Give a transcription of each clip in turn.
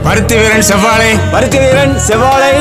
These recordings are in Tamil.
பருத்தி வீரன் செவ்வாழை பருத்தி வீரன் செவ்வாழை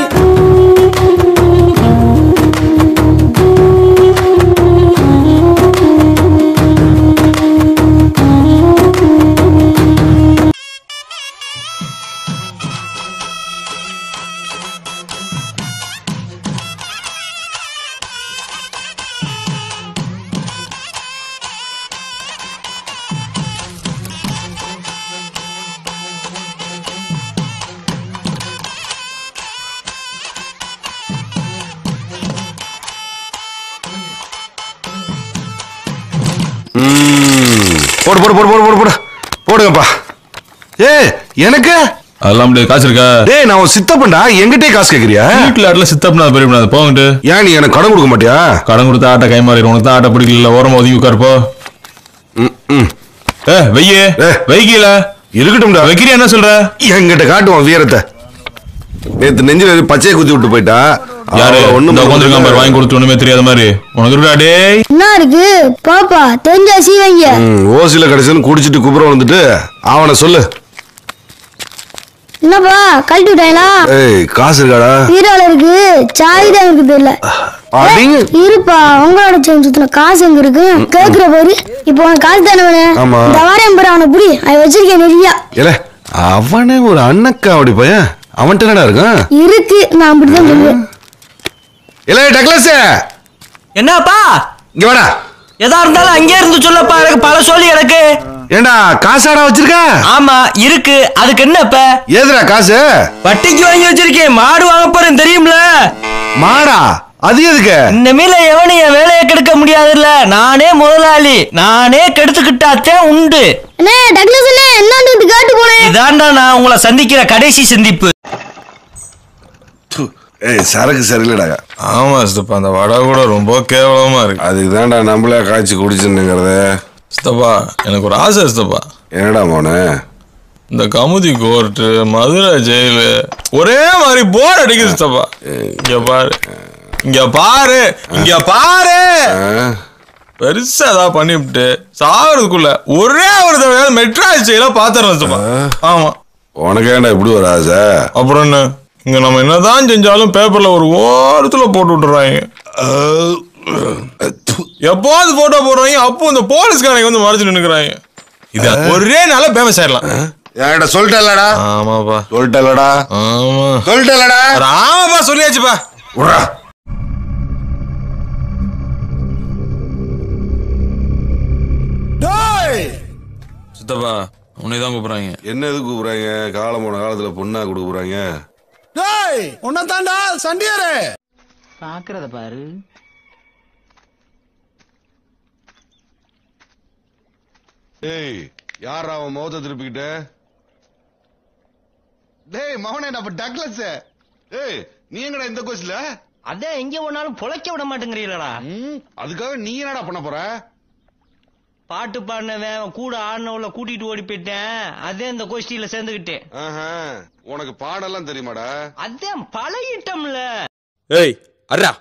போடு போடு போடு போடு போடு போடு போடுங்கப்பா ஏ எனக்கு அதெல்லாம் முடியாது காசு இருக்கா டேய் நான் உன் சித்தப்பன்டா எங்கிட்டே காசு கேக்குறியா வீட்டுல ஆட்டில் சித்தப்பனா பெரிய பண்ணாது போங்கிட்டு ஏன் நீ எனக்கு கடன் கொடுக்க மாட்டியா கடன் கொடுத்தா ஆட்டை கை மாறிடும் உனக்கு தான் ஆட்டை பிடிக்கல ஓரமா ஒதுங்கி உட்காருப்போ ம், ம். ஏ வெய்யே ஏ. வைக்கல இருக்கட்டும்டா வைக்கிறியா என்ன சொல்ற என்கிட்ட காட்டுவான் வீரத்தை நேத்து நெஞ்சில எதுவும் பச்சையை குத்தி விட்டு போயிட்டா யாரு அவளை ஒண்ணு ஒண்ணும் உட்காந்துருக்கான் பாரு வாங்கி கொடுத்து ஒண்ணுமே தெரியாத மாதிரி உனக்கு இருக்கா டேய் என்ன இருக்கு பாப்பா தெரிஞ்சா சீவைங்க ம், ஓசில கடைசின்னு குடிச்சிட்டு குப்புறம் வந்துட்டு அவனை சொல்லு என்னப்பா கழட்டி விட்டாங்களா ஏய் காசு இருக்காடா பீரோல இருக்கு சாய் தான் இருக்கு தெரியல அடிங்க இருப்பா உங்களோட செயின் சுத்தின காசு எங்க இருக்கு கேக்குற பாரு இப்போ உனக்கு காசு தானே வேணும் ஆமா. இந்த வாரம் பாரு அவனை புடி அவன் வச்சிருக்கேன் நிறையா ஏல அவனே ஒரு அண்ணக்கா அப்படி பையன் அவன்கிட்ட என்னடா இருக்கான் இருக்கு நான் அப்படிதான் சொல்லுவேன் இல்ல டக்ளஸ் என்னப்பா இங்க வாடா எதா இருந்தாலும் அங்கே இருந்து சொல்லப்பா எனக்கு பல சொல்லி எனக்கு ஏண்டா காசாடா வச்சிருக்க ஆமா இருக்கு அதுக்கு என்ன இப்ப ஏதுடா காசு வட்டிக்கு வாங்கி வச்சிருக்கேன் மாடு வாங்க போறேன் தெரியும்ல மாடா அது எதுக்கு இந்த மீல எவனும் என் வேலையை கெடுக்க முடியாதுல்ல நானே முதலாளி நானே கெடுத்துக்கிட்டாத்தே உண்டு அண்ணே டக்ளஸ் அண்ணே என்னன்னு கேட்டு போனேன் இதாண்டா நான் உங்களை சந்திக்கிற கடைசி சந்திப்பு து, ஏய் சரக்கு சரியில்லடா ஆமா சித்தப்பா அந்த வடை கூட ரொம்ப கேவலமா இருக்கு அதுக்கு தான்டா நம்மளே காய்ச்சி குடிச்சுன்னுங்கிறது சித்தப்பா எனக்கு ஒரு ஆசை சித்தப்பா என்னடா மோனே இந்த கமுதி கோர்ட்டு மதுரை ஜெயிலு ஒரே மாதிரி போர் அடிக்குது சித்தப்பா இங்க பாரு இங்க பாரு இங்க பாரு ஆ? பெருசா ஏதாவது பண்ணிவிட்டு சாகிறதுக்குள்ள ஒரே ஒரு தடவை மெட்ராஸ் ஜெயில பாத்துறேன் சித்தப்பா ஆமா உனக்கு ஏன்டா இப்படி ஒரு ஆசை அப்புறம் என்ன இங்க நம்ம என்னதான் செஞ்சாலும் பேப்பர்ல ஒரு ஓரத்துல போட்டு விட்டுறாங்க எப்போது போட்டோ போடுறாங்க அப்போ இந்த போலீஸ்காரங்க வந்து மறைச்சு நின்னுக்கிறாங்க இது ஒரே நாள ஃபேமஸ் ஆயிடலாம் ஏன்டா சொல்லிட்டலடா ஆமாப்பா சொல்லிட்டலடா ஆமா சொல்லிட்டலடா அட ஆமாப்பா சொல்லியாச்சுப்பா விட்றா சித்தப்பா உன்னை தான் கூப்பிடுறாங்க என்ன எதுக்கு கூப்பிடுறாங்க காலம் போன காலத்துல பொண்ணா கொடுக்க போறாங்க டேய் உன்னதாண்டா சண்டியாரே பாக்குறத பாரு ஏய் யார் அவன் முகத்தை திருப்பிக்கிட்ட டேய் மவனே நம்ம டக்ளஸ் ஏய் நீ எங்கடா இந்த கோச்சில அதான் எங்க போனாலும் பொழைக்க விட மாட்டேங்கிறீங்களா அதுக்காக நீ என்னடா பண்ண போற பாட்டு பாடினவன் கூட ஆடினவள கூட்டிட்டு ஓடி போயிட்டேன் அதே இந்த கோஷ்டியில சேர்ந்துகிட்டேன் ஆஹா, உனக்கு பாடெல்லாம் தெரியுமாடா அதான் பழகிட்டோம்ல ஏய் அர்ரா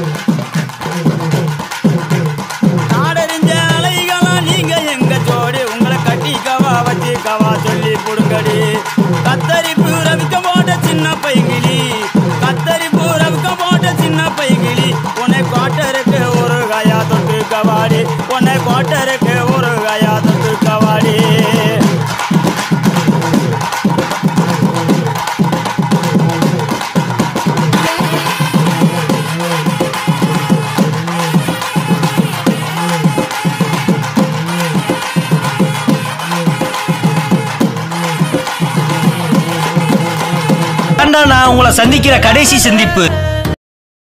நாடறிஞ்ச அலைகளா நீங்க எங்க ஜோடி உங்களை கட்டிக்கவா வச்சுக்கவா சொல்லி புடுங்கடி கத்தரிப்பு ரவிக்க போட்ட சின்ன பைகிளி கத்தரிப்பு ரவிக்க போட்ட சின்ன பைகிளி உன்னை கோட்டருக்கு ஒரு கயா தொட்டு கவாடி உன்னை கோட்டருக்கு ஒரு கயா தொட்டு கவாடி அதான்டா நான் உங்களை சந்திக்கிற கடைசி சந்திப்பு